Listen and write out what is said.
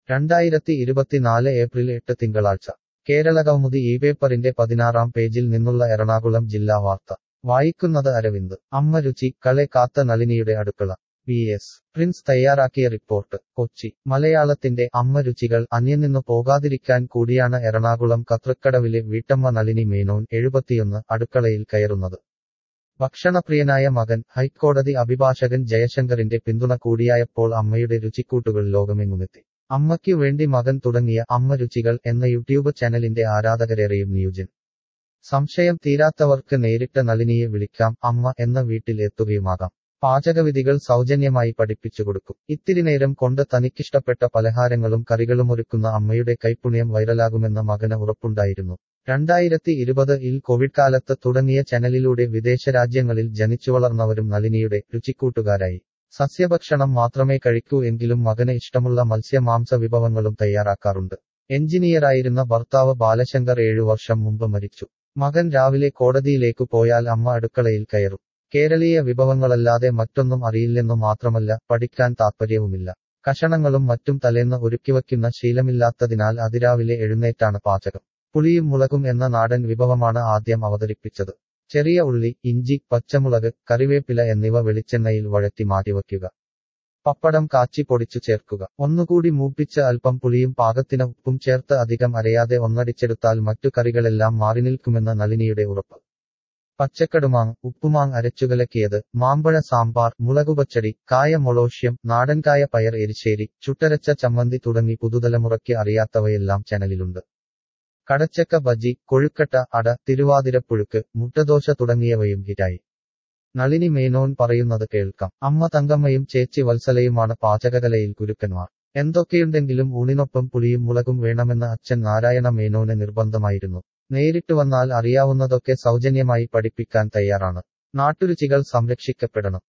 രണ്ടായിരത്തി ഇരുപത്തിനാല് ഏപ്രിൽ എട്ട് തിങ്കളാഴ്ച കേരളകൗമുദി ഈ പേപ്പറിന്റെ പതിനാറാം പേജിൽ നിന്നുള്ള എറണാകുളം ജില്ലാ വാർത്ത വായിക്കുന്നത് അരവിന്ദ് അമ്മ രുചി കളെ കാത്ത നളിനിയുടെ അടുക്കള പി എസ് പ്രിൻസ് തയ്യാറാക്കിയ റിപ്പോർട്ട് കൊച്ചി മലയാളത്തിന്റെ അമ്മ രുചികൾ അന്യനിന്നു പോകാതിരിക്കാൻ കൂടിയാണ് എറണാകുളം കത്രക്കടവിലെ വീട്ടമ്മ നളിനി മേനോൻ എഴുപത്തിയൊന്ന് അടുക്കളയിൽ കയറുന്നത് ഭക്ഷണപ്രിയനായ മകൻ ഹൈക്കോടതി അഭിഭാഷകൻ ജയശങ്കറിന്റെ പിന്തുണ കൂടിയായപ്പോൾ അമ്മയുടെ രുചിക്കൂട്ടുകൾ ലോകമെങ്ങുമെത്തി അമ്മയ്ക്കു വേണ്ടി മകൻ തുടങ്ങിയ അമ്മ രുചികൾ എന്ന യൂട്യൂബ് ചാനലിന്റെ ആരാധകരേറെയും ന്യൂജൻ സംശയം തീരാത്തവർക്ക് നേരിട്ട് നളിനിയെ വിളിക്കാം അമ്മ എന്ന വീട്ടിൽ എത്തുകയുമാകാം പാചകവിധികൾ സൗജന്യമായി പഠിപ്പിച്ചു കൊടുക്കും ഇത്തിരി നേരം കൊണ്ട് തനിക്കിഷ്ടപ്പെട്ട പലഹാരങ്ങളും കറികളുമൊരുക്കുന്ന അമ്മയുടെ കൈപ്പുണ്യം വൈറലാകുമെന്ന മകന് ഉറപ്പുണ്ടായിരുന്നു രണ്ടായിരത്തി ഇരുപത് ഇൽ കോവിഡ് കാലത്ത് തുടങ്ങിയ ചാനലിലൂടെ വിദേശ രാജ്യങ്ങളിൽ ജനിച്ചു വളർന്നവരും നളിനിയുടെ രുചിക്കൂട്ടുകാരായി സസ്യഭക്ഷണം മാത്രമേ കഴിക്കൂ എങ്കിലും മകന് ഇഷ്ടമുള്ള മത്സ്യമാംസ വിഭവങ്ങളും തയ്യാറാക്കാറുണ്ട് എഞ്ചിനീയറായിരുന്ന ഭർത്താവ് ബാലശങ്കർ ഏഴു വർഷം മുമ്പ് മരിച്ചു മകൻ രാവിലെ കോടതിയിലേക്കു പോയാൽ അമ്മ അടുക്കളയിൽ കയറും കേരളീയ വിഭവങ്ങളല്ലാതെ മറ്റൊന്നും അറിയില്ലെന്നു മാത്രമല്ല പഠിക്കാൻ താത്പര്യവുമില്ല കഷണങ്ങളും മറ്റും തലേന്ന് ഒരുക്കിവയ്ക്കുന്ന ശീലമില്ലാത്തതിനാൽ അതിരാവിലെ എഴുന്നേറ്റാണ് പാചകം പുളിയും മുളകും എന്ന നാടൻ വിഭവമാണ് ആദ്യം അവതരിപ്പിച്ചത് ചെറിയ ഉള്ളി ഇഞ്ചി പച്ചമുളക് കറിവേപ്പില എന്നിവ വെളിച്ചെണ്ണയിൽ വഴറ്റി മാറ്റിവയ്ക്കുക പപ്പടം കാച്ചി പൊടിച്ചു ചേർക്കുക ഒന്നുകൂടി മൂപ്പിച്ച് അല്പം പുളിയും പാകത്തിന് ഉപ്പും ചേർത്ത് അധികം അരയാതെ ഒന്നടിച്ചെടുത്താൽ മറ്റു കറികളെല്ലാം മാറി നിൽക്കുമെന്ന നളിനിയുടെ ഉറപ്പ് പച്ചക്കടുമാങ് ഉപ്പുമാങ് അരച്ചുകലക്കിയത് മാമ്പഴ സാമ്പാർ മുളകുപച്ചടി കായ മൊളോഷ്യം നാടൻകായ പയർ എരിശ്ശേരി ചുട്ടരച്ച ചമ്മന്തി തുടങ്ങി പുതുതലമുറയ്ക്ക് അറിയാത്തവയെല്ലാം ചാനലിലുണ്ട് കടച്ചക്ക ബജി കൊഴുക്കട്ട അട തിരുവാതിരപ്പുഴുക്ക് മുട്ടദോശ തുടങ്ങിയവയും ഹിറ്റായി നളിനി മേനോൻ പറയുന്നത് കേൾക്കാം അമ്മ തങ്കമ്മയും ചേച്ചി വത്സലയുമാണ് പാചകകലയിൽ ഗുരുക്കന്മാർ എന്തൊക്കെയുണ്ടെങ്കിലും ഊണിനൊപ്പം പുളിയും മുളകും വേണമെന്ന് അച്ഛൻ നാരായണ മേനോന് നിർബന്ധമായിരുന്നു നേരിട്ട് വന്നാൽ അറിയാവുന്നതൊക്കെ സൗജന്യമായി പഠിപ്പിക്കാൻ തയ്യാറാണ് നാട്ടുരുചികൾ സംരക്ഷിക്കപ്പെടണം